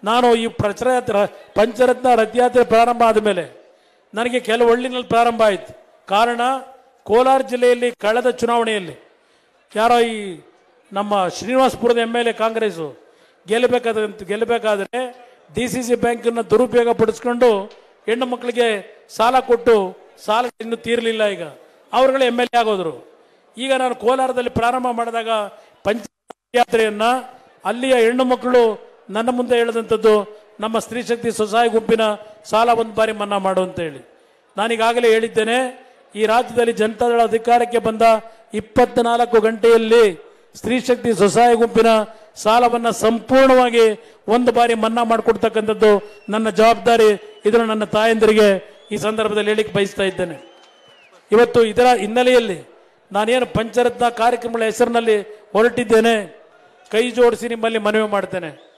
ನಾನು ಈ ಪ್ರಚಾರ ಪಂಚರತ್ನ ರಥಯಾತ್ರೆ ಪ್ರಾರಂಭ ಆದ ಮೇಲೆ ನನಗೆ ಕೆಲವು ಹಳ್ಳಿನಲ್ಲಿ ಪ್ರಾರಂಭ ಆಯಿತು ಕಾರಣ ಕೋಲಾರ ಜಿಲ್ಲೆಯಲ್ಲಿ ಕಳೆದ ಚುನಾವಣೆಯಲ್ಲಿ ಯಾರೋ ಈ ನಮ್ಮ ಶ್ರೀನಿವಾಸಪುರದ ಎಮ್ ಎಲ್ ಎ ಕಾಂಗ್ರೆಸ್ಸು ಗೆಲ್ಲಬೇಕಾದ ಗೆಲ್ಲಬೇಕಾದ್ರೆ ಡಿ ಸಿ ಸಿ ಬ್ಯಾಂಕನ್ನು ದುರುಪಯೋಗ ಪಡಿಸ್ಕೊಂಡು ಹೆಣ್ಣು ಮಕ್ಕಳಿಗೆ ಸಾಲ ಕೊಟ್ಟು ಸಾಲ ಇನ್ನೂ ತೀರಲಿಲ್ಲ ಈಗ ಅವರುಗಳು ಎಮ್ ಎಲ್ ಎ ಆಗೋದ್ರು ಈಗ ನಾನು ಕೋಲಾರದಲ್ಲಿ ಪ್ರಾರಂಭ ಮಾಡಿದಾಗ ಪಂಚ ಯಾತ್ರೆಯನ್ನ ಅಲ್ಲಿಯ ಹೆಣ್ಣು ಮಕ್ಕಳು ನನ್ನ ಮುಂದೆ ಹೇಳಿದಂಥದ್ದು ನಮ್ಮ ಸ್ತ್ರೀ ಶಕ್ತಿ ಸ್ವಸಹಾಯ ಗುಂಪಿನ ಸಾಲ ಒಂದು ಬಾರಿ ಮನ್ನಾ ಮಾಡು ಅಂತ ಹೇಳಿ ನಾನೀಗಾಗಲೇ ಹೇಳಿದ್ದೇನೆ ಈ ರಾಜ್ಯದಲ್ಲಿ ಜನತಾದಳ ಅಧಿಕಾರಕ್ಕೆ ಬಂದ ಇಪ್ಪತ್ನಾಲ್ಕು ಗಂಟೆಯಲ್ಲಿ ಸ್ತ್ರೀ ಶಕ್ತಿ ಸ್ವಸಹಾಯ ಗುಂಪಿನ ಸಾಲವನ್ನ ಸಂಪೂರ್ಣವಾಗಿ ಒಂದು ಬಾರಿ ಮನ್ನಾ ಮಾಡಿಕೊಡ್ತಕ್ಕಂಥದ್ದು ನನ್ನ ಜವಾಬ್ದಾರಿ ಇದನ್ನು ನನ್ನ ತಾಯಂದಿರಿಗೆ ಈ ಸಂದರ್ಭದಲ್ಲಿ ಹೇಳಿಕ್ಕೆ ಬಯಸ್ತಾ ಇದ್ದೇನೆ ಇವತ್ತು ಇದರ ಹಿನ್ನೆಲೆಯಲ್ಲಿ ನಾನೇನು ಪಂಚರತ್ನ ಕಾರ್ಯಕ್ರಮಗಳ ಹೆಸರಿನಲ್ಲಿ ಹೊರಟಿದ್ದೇನೆ ಕೈ ಜೋಡಿಸಿ ನಿಮ್ಮಲ್ಲಿ ಮನವಿ ಮಾಡ್ತೇನೆ